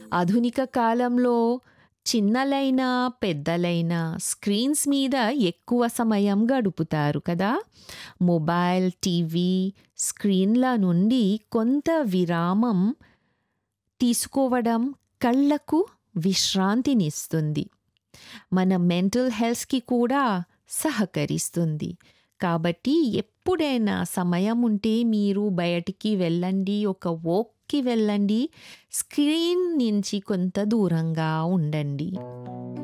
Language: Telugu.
ఆధునిక కాలంలో చిన్నలైనా, పెద్దలైనా స్క్రీన్స్ మీద ఎక్కువ సమయం గడుపుతారు కదా! మొబైల్, టీవీ స్క్రీన్‌ల నుండి కొంత విరామం తీసుకోవడం కళ్ళకు విశ్రాంతినిస్తుంది. మన మెంటల్ హెల్త్‌కి కూడా సహకరిస్తుంది. కాబట్టి ఎప్పుడైనా సమయం ఉంటే మీరు బయటికి వెళ్ళండి. ఒక వాక్‌కి వెళ్ళండి. స్క్రీన్ నుంచి కొంత దూరంగా ఉండండి.